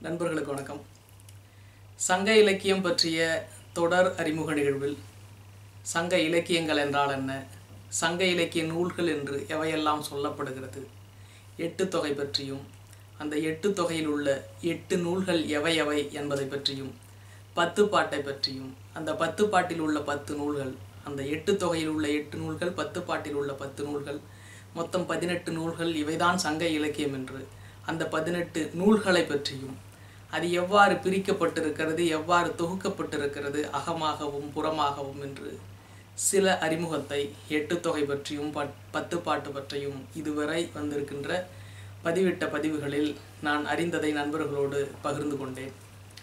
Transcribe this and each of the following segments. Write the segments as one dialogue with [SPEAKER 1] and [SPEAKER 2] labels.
[SPEAKER 1] நண்பர்களுக்கு வணக்கம் சங்க இலக்கியம் பற்றிய தொடர் அறிமுக நிகழ்வில் சங்க இலக்கியங்கள் என்றால் என்ன சங்க இலக்கிய நூல்கள் என்று எவையெல்லாம் சொல்லப்படுகிறது எட்டு தொகை பற்றியும் அந்த எட்டு தொகையில் உள்ள எட்டு நூல்கள் எவை எவை என்பதை பற்றியும் பத்து பாட்டை பற்றியும் அந்த பத்து பாட்டில் உள்ள பத்து நூல்கள் அந்த எட்டு தொகையில் உள்ள எட்டு நூல்கள் பத்து பாட்டில் உள்ள பத்து நூல்கள் மொத்தம் பதினெட்டு நூல்கள் இவைதான் சங்க இலக்கியம் என்று அந்த பதினெட்டு நூல்களை பற்றியும் அது எவ்வாறு பிரிக்கப்பட்டிருக்கிறது எவ்வாறு தொகுக்கப்பட்டிருக்கிறது அகமாகவும் புறமாகவும் என்று சில அறிமுகத்தை எட்டு தொகை பற்றியும் பத் பத்து பாட்டு பற்றியும் இதுவரை வந்திருக்கின்ற பதிவிட்ட பதிவுகளில் நான் அறிந்ததை நண்பர்களோடு பகிர்ந்து கொண்டேன்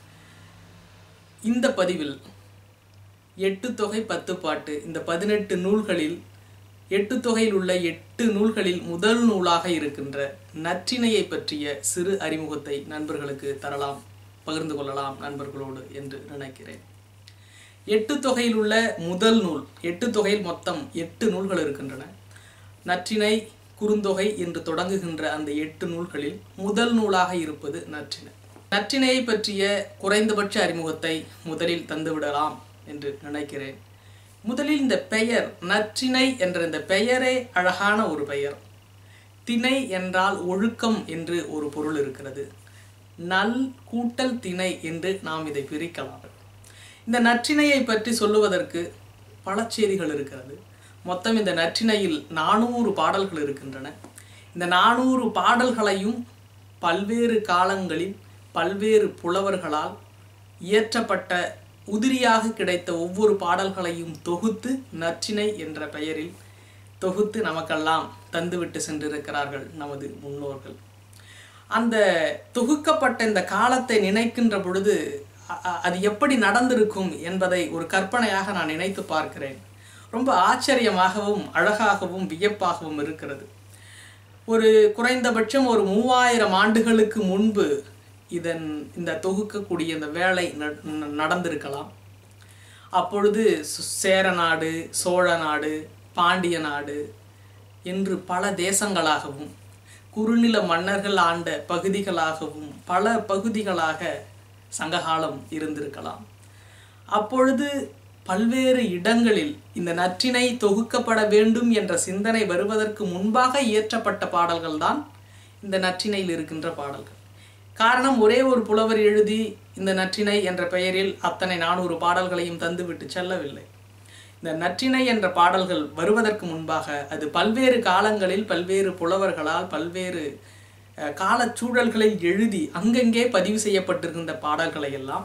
[SPEAKER 1] இந்த பதிவில் எட்டு தொகை பத்து பாட்டு இந்த பதினெட்டு நூல்களில் எட்டு தொகையில் உள்ள எட்டு நூல்களில் முதல் நூலாக இருக்கின்ற நற்றினையை பற்றிய சிறு அறிமுகத்தை நண்பர்களுக்கு தரலாம் பகிர்ந்து கொள்ளலாம் நண்பர்களோடு என்று நினைக்கிறேன் எட்டு தொகையில் உள்ள முதல் நூல் எட்டு தொகையில் மொத்தம் எட்டு நூல்கள் இருக்கின்றன நற்றினை குறுந்தொகை என்று தொடங்குகின்ற அந்த எட்டு நூல்களில் முதல் நூலாக இருப்பது நற்றினை நற்றினையை பற்றிய குறைந்தபட்ச அறிமுகத்தை முதலில் தந்துவிடலாம் என்று நினைக்கிறேன் முதலில் இந்த பெயர் நற்றினை என்ற இந்த பெயரே அழகான ஒரு பெயர் திணை என்றால் ஒழுக்கம் என்று ஒரு பொருள் இருக்கிறது நல் கூட்டல் திணை என்று நாம் இதை பிரிக்கலாம் இந்த நற்றினையை பற்றி சொல்லுவதற்கு பல செய்திகள் இருக்கிறது மொத்தம் இந்த நற்றினையில் நானூறு பாடல்கள் இருக்கின்றன இந்த நானூறு பாடல்களையும் பல்வேறு காலங்களில் பல்வேறு புலவர்களால் இயற்றப்பட்ட உதிரியாக கிடைத்த ஒவ்வொரு பாடல்களையும் தொகுத்து நற்றினை என்ற பெயரில் தொகுத்து நமக்கெல்லாம் தந்துவிட்டு சென்றிருக்கிறார்கள் நமது முன்னோர்கள் அந்த தொகுக்கப்பட்ட இந்த காலத்தை நினைக்கின்ற பொழுது அது எப்படி நடந்திருக்கும் என்பதை ஒரு கற்பனையாக நான் நினைத்து பார்க்கிறேன் ரொம்ப ஆச்சரியமாகவும் அழகாகவும் வியப்பாகவும் இருக்கிறது ஒரு குறைந்தபட்சம் ஒரு மூவாயிரம் ஆண்டுகளுக்கு முன்பு இதன் இந்த தொகுக்கக்கூடிய இந்த வேலை நடந்திருக்கலாம் அப்பொழுது சேர நாடு சோழ நாடு பாண்டிய நாடு என்று பல தேசங்களாகவும் குறுநில மன்னர்கள் ஆண்ட பகுதிகளாகவும் பல பகுதிகளாக சங்ககாலம் இருந்திருக்கலாம் அப்பொழுது பல்வேறு இடங்களில் இந்த நற்றினை தொகுக்கப்பட வேண்டும் என்ற சிந்தனை வருவதற்கு முன்பாக இயற்றப்பட்ட பாடல்கள் தான் இந்த நற்றினையில் இருக்கின்ற பாடல்கள் காரணம் ஒரே ஒரு புலவர் எழுதி இந்த நற்றினை என்ற பெயரில் அத்தனை நானூறு பாடல்களையும் தந்துவிட்டு செல்லவில்லை இந்த நற்றினை என்ற பாடல்கள் வருவதற்கு முன்பாக அது பல்வேறு காலங்களில் பல்வேறு புலவர்களால் பல்வேறு காலச்சூழல்களில் எழுதி அங்கங்கே பதிவு செய்யப்பட்டிருக்கின்ற பாடல்களை எல்லாம்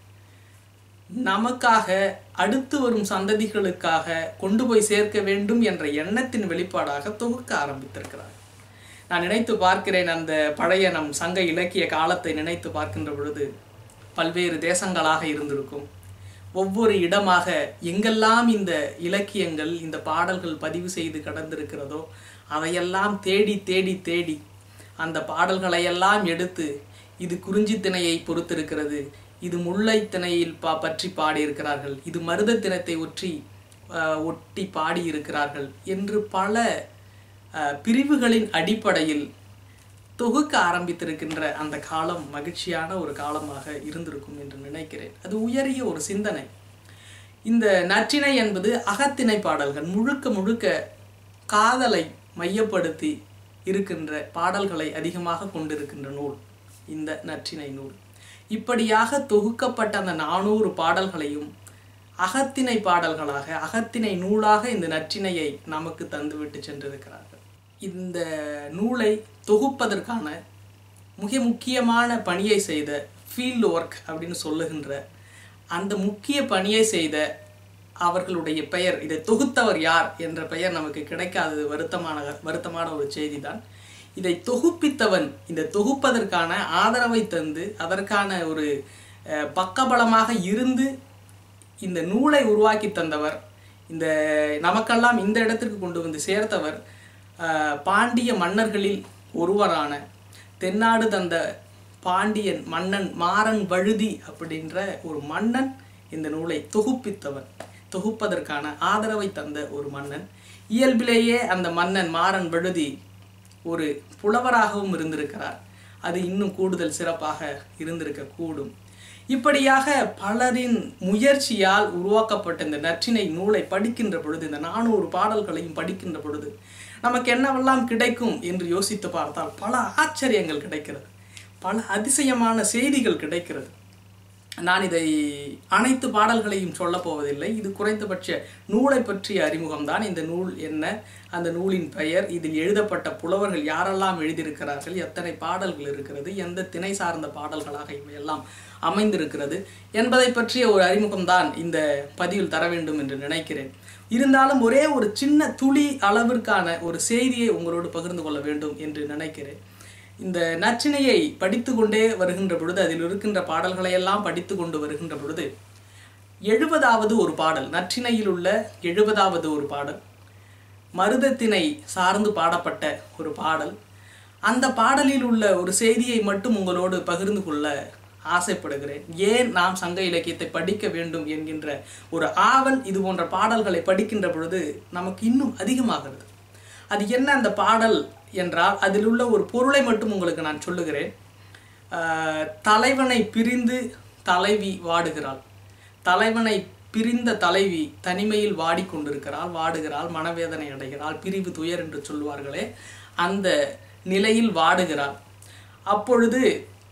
[SPEAKER 1] நமக்காக அடுத்து வரும் சந்ததிகளுக்காக கொண்டு போய் சேர்க்க வேண்டும் என்ற எண்ணத்தின் வெளிப்பாடாக தொகுக்க ஆரம்பித்திருக்கிறார் நான் நினைத்து பார்க்கிறேன் அந்த பழைய நம் சங்க இலக்கிய காலத்தை நினைத்து பார்க்கின்ற பொழுது பல்வேறு தேசங்களாக இருந்திருக்கும் ஒவ்வொரு இடமாக எங்கெல்லாம் இந்த இலக்கியங்கள் இந்த பாடல்கள் பதிவு செய்து கடந்திருக்கிறதோ அதையெல்லாம் தேடி தேடி தேடி அந்த பாடல்களையெல்லாம் எடுத்து இது குறிஞ்சி திணையை பொறுத்திருக்கிறது இது முல்லை திணையில் பா பற்றி பாடியிருக்கிறார்கள் இது மருத தினத்தை ஒற்றி ஒட்டி பாடியிருக்கிறார்கள் என்று பல பிரிவுகளின் அடிப்படையில் தொகுக்க ஆரம்பித்திருக்கின்ற அந்த காலம் மகிழ்ச்சியான ஒரு காலமாக இருந்திருக்கும் என்று நினைக்கிறேன் அது உயரிய ஒரு சிந்தனை இந்த நற்றினை என்பது அகத்திணை பாடல்கள் முழுக்க முழுக்க காதலை மையப்படுத்தி இருக்கின்ற பாடல்களை அதிகமாக கொண்டிருக்கின்ற நூல் இந்த நற்றினை நூல் இப்படியாக தொகுக்கப்பட்ட அந்த நானூறு பாடல்களையும் அகத்திணை பாடல்களாக அகத்திணை நூலாக இந்த நற்றினையை நமக்கு தந்துவிட்டு சென்றிருக்கிறார்கள் இந்த நூலை தொகுப்பதற்கான மிக முக்கியமான பணியை செய்த ஃபீல்டு ஒர்க் அப்படின்னு சொல்லுகின்ற அந்த முக்கிய பணியை செய்த அவர்களுடைய பெயர் இதை தொகுத்தவர் யார் என்ற பெயர் நமக்கு கிடைக்காதது வருத்தமான வருத்தமான ஒரு செய்தி தான் இதை தொகுப்பித்தவன் இந்த தொகுப்பதற்கான ஆதரவை தந்து அதற்கான ஒரு பக்கபலமாக இருந்து இந்த நூலை உருவாக்கி தந்தவர் இந்த நமக்கெல்லாம் இந்த இடத்திற்கு கொண்டு வந்து சேர்த்தவர் பாண்டிய மன்னர்களில் ஒருவரான தென்னாடு தந்த பாண்டியன் மன்னன் மாறன் வழுதி அப்படின்ற ஒரு மன்னன் இந்த நூலை தொகுப்பித்தவன் தொகுப்பதற்கான ஆதரவை தந்த ஒரு மன்னன் இயல்பிலேயே அந்த மன்னன் மாறன் வழுதி ஒரு புலவராகவும் இருந்திருக்கிறார் அது இன்னும் கூடுதல் சிறப்பாக இருந்திருக்க கூடும் இப்படியாக பலரின் முயற்சியால் உருவாக்கப்பட்ட இந்த நற்றினை நூலை படிக்கின்ற பொழுது இந்த நானூறு பாடல்களையும் படிக்கின்ற பொழுது நமக்கு என்னவெல்லாம் கிடைக்கும் என்று யோசித்து பார்த்தால் பல ஆச்சரியங்கள் கிடைக்கிறது பல அதிசயமான செய்திகள் கிடைக்கிறது நான் இதை அனைத்து பாடல்களையும் சொல்லப் போவதில்லை இது குறைந்தபட்ச நூலை பற்றிய அறிமுகம்தான் இந்த நூல் என்ன அந்த நூலின் பெயர் இதில் எழுதப்பட்ட புலவர்கள் யாரெல்லாம் எழுதியிருக்கிறார்கள் எத்தனை பாடல்கள் இருக்கிறது எந்த திணை சார்ந்த பாடல்களாக இவையெல்லாம் அமைந்திருக்கிறது என்பதை பற்றிய ஒரு அறிமுகம்தான் இந்த பதிவில் தர வேண்டும் என்று நினைக்கிறேன் இருந்தாலும் ஒரே ஒரு சின்ன துளி அளவிற்கான ஒரு செய்தியை உங்களோடு பகிர்ந்து கொள்ள வேண்டும் என்று நினைக்கிறேன் இந்த நச்சினையை படித்து கொண்டே வருகின்ற பொழுது அதில் இருக்கின்ற பாடல்களை எல்லாம் படித்து கொண்டு வருகின்ற பொழுது எழுபதாவது ஒரு பாடல் நற்றினையில் உள்ள எழுபதாவது ஒரு பாடல் மருதத்தினை சார்ந்து பாடப்பட்ட ஒரு பாடல் அந்த பாடலில் உள்ள ஒரு செய்தியை மட்டும் உங்களோடு பகிர்ந்து கொள்ள ஆசைப்படுகிறேன் ஏன் நாம் சங்க இலக்கியத்தை படிக்க வேண்டும் என்கின்ற ஒரு ஆவல் இது போன்ற பாடல்களை படிக்கின்ற பொழுது நமக்கு இன்னும் அதிகமாகிறது அது என்ன அந்த பாடல் என்றால் அதில் உள்ள ஒரு பொருளை மட்டும் உங்களுக்கு நான் சொல்லுகிறேன் ஆஹ், தலைவனை பிரிந்து தலைவி வாடுகிறாள் தலைவனை பிரிந்த தலைவி தனிமையில் வாடிக்கொண்டிருக்கிறாள் வாடுகிறாள் மனவேதனை அடைகிறாள் பிரிவு துயர் என்று சொல்வார்களே அந்த நிலையில் வாடுகிறாள் அப்பொழுது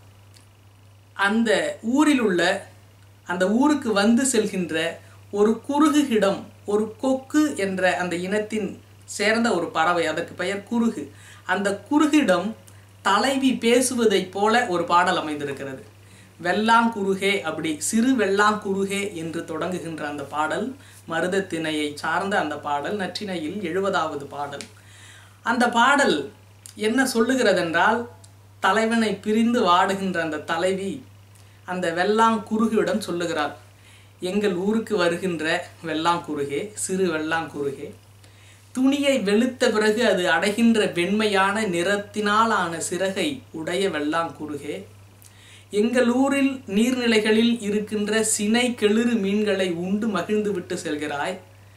[SPEAKER 1] அந்த ஊரில் உள்ள அந்த ஊருக்கு வந்து செல்கின்ற ஒரு குருகுகிடம் ஒரு கொக்கு என்ற அந்த இனத்தின் சேர்ந்த ஒரு பறவை அதற்கு பெயர் குருகு அந்த குருகிடம் தலைவி பேசுவதைப் போல ஒரு பாடல் அமைந்திருக்கிறது வெள்ளாங்குருகே அப்படி சிறு வெள்ளாங்குருகே என்று தொடங்குகின்ற அந்த பாடல் மருதத்திணையை சார்ந்த அந்த பாடல் நற்றினையில் எழுபதாவது பாடல் அந்த பாடல் என்ன சொல்லுகிறதென்றால் தலைவனை பிரிந்து வாடுகின்ற அந்த தலைவி அந்த வெள்ளாங்குருகியிடம் சொல்லுகிறாள் எங்கள் ஊருக்கு வருகின்ற வெள்ளாங்குருகே சிறு வெள்ளாங்குருகே துணியை வெளுத்த பிறகு அது அடைகின்ற வெண்மையான நிறத்தினாலான சிறகை உடைய வெள்ளாங்குருகே எங்கள் ஊரில் நீர்நிலைகளில் இருக்கின்ற சினை கெளிறு மீன்களை உண்டு மகிழ்ந்து விட்டு செல்கிறாய்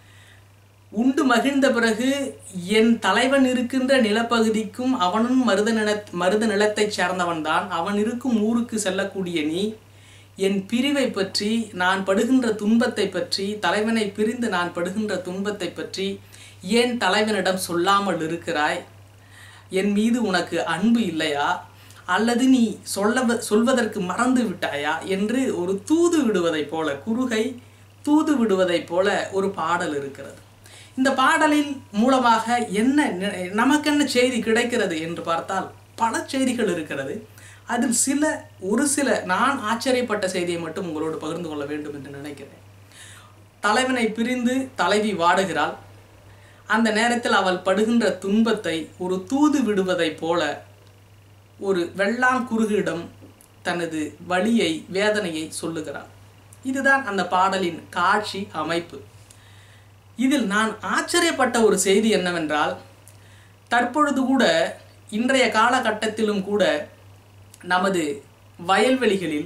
[SPEAKER 1] உண்டு மகிழ்ந்த பிறகு என் தலைவன் இருக்கின்ற நிலப்பகுதிக்கும் அவனும் மருத நில மருத நிலத்தைச் சேர்ந்தவன்தான் அவன் இருக்கும் ஊருக்கு செல்லக்கூடிய நீ என் பிரிவை பற்றி நான் படுகின்ற துன்பத்தை பற்றி தலைவனை பிரிந்து நான் படுகின்ற துன்பத்தை பற்றி ஏன் தலைவனிடம் சொல்லாமல் இருக்கிறாய் என் மீது உனக்கு அன்பு இல்லையா அல்லது நீ சொல்ல சொல்வதற்கு மறந்து விட்டாயா என்று ஒரு தூது விடுவதைப் போல குறுகை தூது விடுவதைப் போல ஒரு பாடல் இருக்கிறது இந்த பாடலில் மூலமாக என்ன நி- நமக்கென்ன செய்தி கிடைக்கிறது என்று பார்த்தால் பல செய்திகள் இருக்கிறது அதில் சில ஒரு சில நான் ஆச்சரியப்பட்ட செய்தியை மட்டும் உங்களோடு பகிர்ந்து கொள்ள வேண்டும் என்று நினைக்கிறேன் தலைவனை பிரிந்து தலைவி வாடுகிறாள் அந்த நேரத்தில் அவள் படுகின்ற துன்பத்தை ஒரு தூது விடுவதைப் போல ஒரு வெள்ளாங்குருகிடம் தனது வலியை வேதனையை சொல்லுகிறாள் இதுதான் அந்த பாடலின் காட்சி அமைப்பு இதில் நான் ஆச்சரியப்பட்ட ஒரு செய்தி என்னவென்றால் தற்பொழுது கூட இன்றைய காலகட்டத்திலும் கூட நமது வயல்வெளிகளில்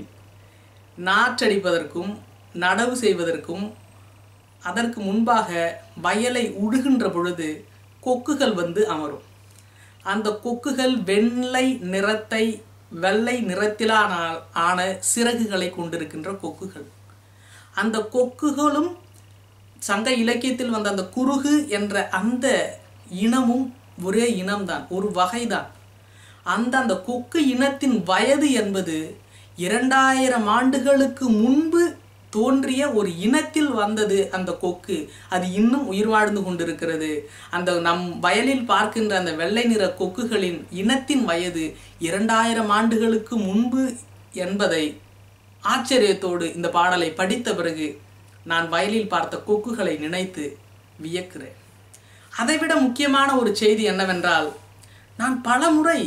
[SPEAKER 1] நாற்றடிப்பதற்கும் நடவு செய்வதற்கும் அதற்கு முன்பாக வயலை உழுகின்ற பொழுது கொக்குகள் வந்து அமரும் அந்த கொக்குகள் வெள்ளை நிறத்தை வெள்ளை நிறத்திலான ஆன சிறகுகளை கொண்டிருக்கின்ற கொக்குகள் அந்த கொக்குகளும் சங்க இலக்கியத்தில் வந்த அந்த குருகு என்ற அந்த இனமும் ஒரே இனம்தான் ஒரு வகைதான் அந்த அந்த கொக்கு இனத்தின் வயது என்பது இரண்டாயிரம் ஆண்டுகளுக்கு முன்பு தோன்றிய ஒரு இனத்தில் வந்தது அந்த கொக்கு அது இன்னும் உயிர் வாழ்ந்து கொண்டிருக்கிறது அந்த நம் வயலில் பார்க்கின்ற அந்த வெள்ளை நிற கொக்குகளின் இனத்தின் வயது இரண்டாயிரம் ஆண்டுகளுக்கு முன்பு என்பதை ஆச்சரியத்தோடு இந்த பாடலை படித்த பிறகு நான் வயலில் பார்த்த கொக்குகளை நினைத்து வியக்கிறேன் அதைவிட முக்கியமான ஒரு செய்தி என்னவென்றால் நான் பலமுறை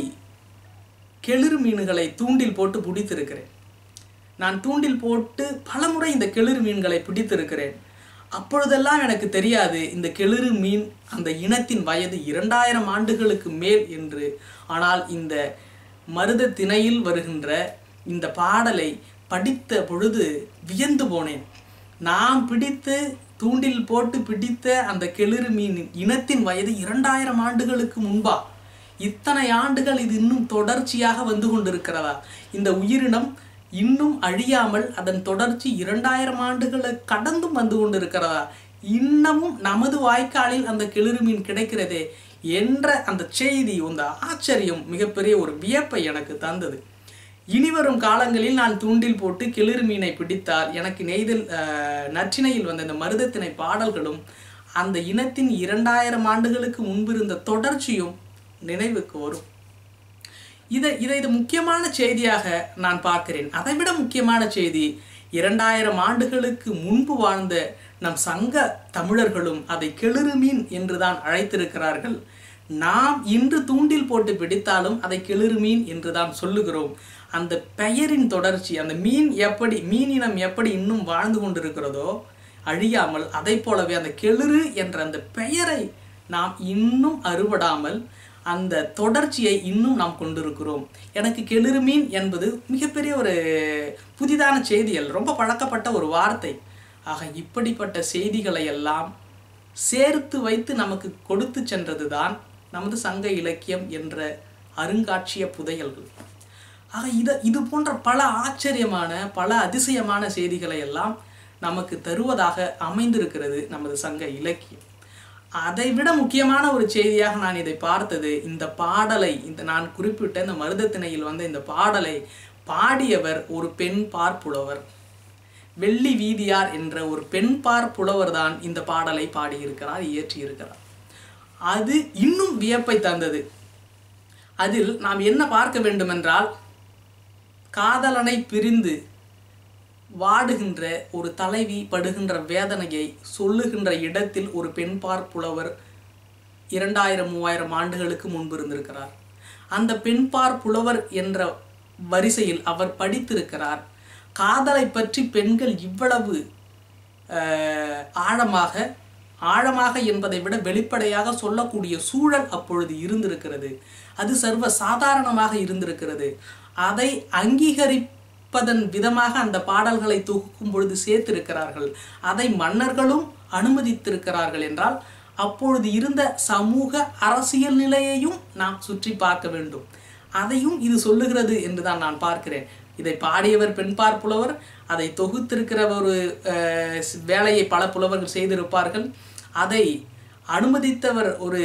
[SPEAKER 1] கெளிறு மீன்களை தூண்டில் போட்டு பிடித்திருக்கிறேன் நான் தூண்டில் போட்டு பலமுறை இந்த கெளிறு மீன்களை பிடித்திருக்கிறேன் அப்பொழுதெல்லாம் எனக்கு தெரியாது இந்த கெளிறு மீன் அந்த இனத்தின் வயது இரண்டாயிரம் ஆண்டுகளுக்கு மேல் என்று ஆனால் இந்த மருத திணையில் வருகின்ற இந்த பாடலை படித்த பொழுது வியந்து போனேன் நாம் பிடித்து தூண்டில் போட்டு பிடித்த அந்த கெளிறு மீன் இனத்தின் வயது இரண்டாயிரம் ஆண்டுகளுக்கு முன்பா இத்தனை ஆண்டுகள் இது இன்னும் தொடர்ச்சியாக வந்து கொண்டிருக்கிறதா இந்த உயிரினம் இன்னும் அழியாமல் அதன் தொடர்ச்சி இரண்டாயிரம் ஆண்டுகளை கடந்தும் வந்து கொண்டிருக்கிறதா இன்னமும் நமது வாய்க்காலில் அந்த கிளிறு மீன் கிடைக்கிறதே என்ற அந்த செய்தி அந்த ஆச்சரியம் மிகப்பெரிய ஒரு வியப்பை எனக்கு தந்தது இனிவரும் காலங்களில் நான் தூண்டில் போட்டு கிளிறு மீனை பிடித்தால் எனக்கு நெய்தல் அஹ், நற்றினையில் வந்த இந்த மருதத்திணை பாடல்களும் அந்த இனத்தின் இரண்டாயிரம் ஆண்டுகளுக்கு முன்பு இருந்த தொடர்ச்சியும் நினைவுக்கு வரும் இதை இதை இது முக்கியமான செய்தியாக நான் பார்க்கிறேன் அதைவிட முக்கியமான செய்தி இரண்டாயிரம் ஆண்டுகளுக்கு முன்பு வாழ்ந்த நம் சங்க தமிழர்களும் அதை கெளுரு மீன் என்றுதான் அழைத்திருக்கிறார்கள் நாம் இன்று தூண்டில் போட்டு பிடித்தாலும் அதை கெளுரு மீன் என்றுதான் சொல்லுகிறோம் அந்த பெயரின் தொடர்ச்சி அந்த மீன் எப்படி மீனினம் எப்படி இன்னும் வாழ்ந்து கொண்டிருக்கிறதோ அழியாமல் அதை போலவே அந்த கெளுரு என்ற அந்த பெயரை நாம் இன்னும் அறுபடாமல் அந்த தொடர்ச்சியை இன்னும் நாம் கொண்டிருக்கிறோம் எனக்கு கெளுரு மீன் என்பது மிகப்பெரிய ஒரு புதிதான செய்திகள் ரொம்ப பழக்கப்பட்ட ஒரு வார்த்தை ஆக இப்படிப்பட்ட செய்திகளை எல்லாம் சேர்த்து வைத்து நமக்கு கொடுத்து சென்றதுதான் நமது சங்க இலக்கியம் என்ற அருங்காட்சிய புதையல்கள் ஆக இத இது போன்ற பல ஆச்சரியமான பல அதிசயமான செய்திகளை எல்லாம் நமக்கு தருவதாக அமைந்திருக்கிறது நமது சங்க இலக்கியம் அதைவிட முக்கியமான ஒரு செய்தியாக நான் இதை பார்த்தது இந்த பாடலை இந்த நான் குறிப்பிட்ட இந்த மருதத்திணையில் வந்த இந்த பாடலை பாடியவர் ஒரு பெண் பார்ப்புலவர் வெள்ளி வீதியார் என்ற ஒரு பெண் பார் புலவர் தான் இந்த பாடலை பாடியிருக்கிறார் இயற்றியிருக்கிறார் அது இன்னும் வியப்பை தந்தது அதில் நாம் என்ன பார்க்க வேண்டுமென்றால் காதலனை பிரிந்து வாடுகின்ற ஒரு தலைவி படுகின்ற வேதனையை சொல்லுகின்ற இடத்தில் ஒரு பெண்பார் புலவர் இரண்டாயிரம் மூவாயிரம் ஆண்டுகளுக்கு முன்பு இருந்திருக்கிறார் அந்த பெண்பார் புலவர் என்ற வரிசையில் அவர் படித்திருக்கிறார் காதலை பற்றி பெண்கள் இவ்வளவு அஹ், ஆழமாக ஆழமாக என்பதை விட வெளிப்படையாக சொல்லக்கூடிய சூழல் அப்பொழுது இருந்திருக்கிறது அது சர்வ சாதாரணமாக இருந்திருக்கிறது அதை அங்கீகரிப்பதன் விதமாக அந்த பாடல்களை தொகுக்கும் பொழுது சேர்த்திருக்கிறார்கள் அதை மன்னர்களும் அனுமதித்திருக்கிறார்கள் என்றால் அப்பொழுது இருந்த சமூக அரசியல் நிலையையும் நாம் சுற்றி பார்க்க வேண்டும் அதையும் இது சொல்லுகிறது என்று தான் நான் பார்க்கிறேன் இதை பாடியவர் பெண்பார் புலவர் அதை தொகுத்திருக்கிற ஒரு அஹ், வேலையை பல புலவர்கள் செய்திருப்பார்கள் அதை அனுமதித்தவர் ஒரு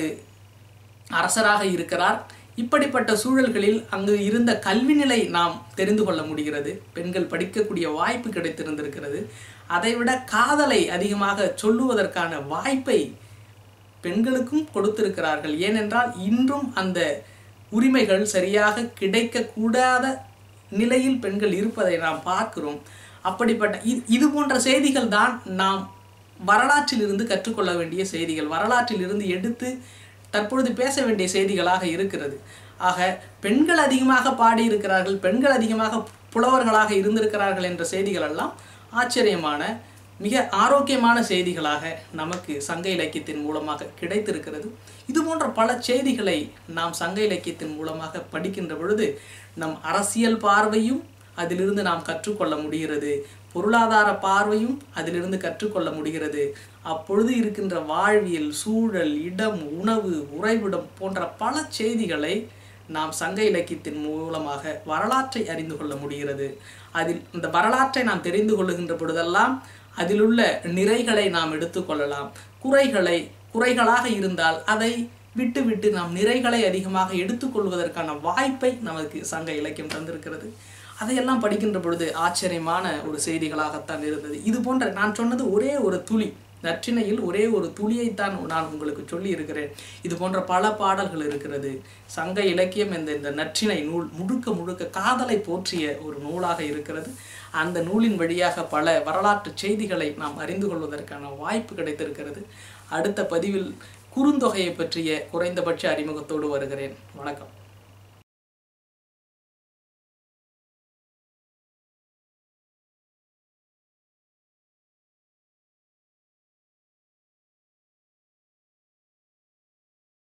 [SPEAKER 1] அரசராக இருக்கிறார் இப்படிப்பட்ட சூழல்களில் அங்கு இருந்த கல்வி நிலை நாம் தெரிந்து கொள்ள முடிகிறது பெண்கள் படிக்கக்கூடிய வாய்ப்பு கிடைத்திருந்திருக்கிறது அதைவிட காதலை அதிகமாக சொல்லுவதற்கான வாய்ப்பை பெண்களுக்கும் கொடுத்திருக்கிறார்கள் ஏனென்றால் இன்றும் அந்த உரிமைகள் சரியாக கிடைக்கக்கூடாத நிலையில் பெண்கள் இருப்பதை நாம் பார்க்கிறோம் அப்படிப்பட்ட இ- இது போன்ற செய்திகள் தான் நாம் வரலாற்றில் இருந்து கற்றுக்கொள்ள வேண்டிய செய்திகள் வரலாற்றில் இருந்து எடுத்து தற்பொழுது பேச வேண்டிய செய்திகளாக இருக்கிறது ஆக பெண்கள் அதிகமாக பாடியிருக்கிறார்கள் பெண்கள் அதிகமாக புலவர்களாக இருந்திருக்கிறார்கள் என்ற செய்திகள் எல்லாம் ஆச்சரியமான மிக ஆரோக்கியமான செய்திகளாக நமக்கு சங்க இலக்கியத்தின் மூலமாக கிடைத்திருக்கிறது இது போன்ற பல செய்திகளை நாம் சங்க இலக்கியத்தின் மூலமாக படிக்கின்ற பொழுது நம் அரசியல் பார்வையும் அதிலிருந்து நாம் கற்றுக்கொள்ள முடிகிறது பொருளாதார பார்வையும் அதிலிருந்து கற்றுக்கொள்ள முடிகிறது அப்பொழுது இருக்கின்ற வாழ்வியல் சூழல் இடம் உணவு உறைவிடம் போன்ற பல செய்திகளை நாம் சங்க இலக்கியத்தின் மூலமாக வரலாற்றை அறிந்து கொள்ள முடிகிறது அதில் இந்த வரலாற்றை நாம் தெரிந்து கொள்ளுகின்ற பொழுதெல்லாம் அதிலுள்ள நிறைகளை நாம் எடுத்துக்கொள்ளலாம் குறைகளை குறைகளாக இருந்தால் அதை விட்டு விட்டு நாம் நிறைகளை அதிகமாக எடுத்துக்கொள்வதற்கான வாய்ப்பை நமக்கு சங்க இலக்கியம் தந்திருக்கிறது அதையெல்லாம் படிக்கின்ற பொழுது ஆச்சரியமான ஒரு செய்திகளாகத்தான் இருந்தது இது போன்ற நான் சொன்னது ஒரே ஒரு துளி நற்றினையில் ஒரே ஒரு துளியைத்தான் நான் உங்களுக்கு சொல்லி இருக்கிறேன் இது போன்ற பல பாடல்கள் இருக்கிறது சங்க இலக்கியம் என்ற இந்த நற்றினை நூல் முழுக்க முழுக்க காதலை போற்றிய ஒரு நூலாக இருக்கிறது அந்த நூலின் வழியாக பல வரலாற்று செய்திகளை நாம் அறிந்து கொள்வதற்கான வாய்ப்பு கிடைத்திருக்கிறது அடுத்த பதிவில் குறுந்தொகையை பற்றிய குறைந்தபட்ச அறிமுகத்தோடு வருகிறேன் வணக்கம்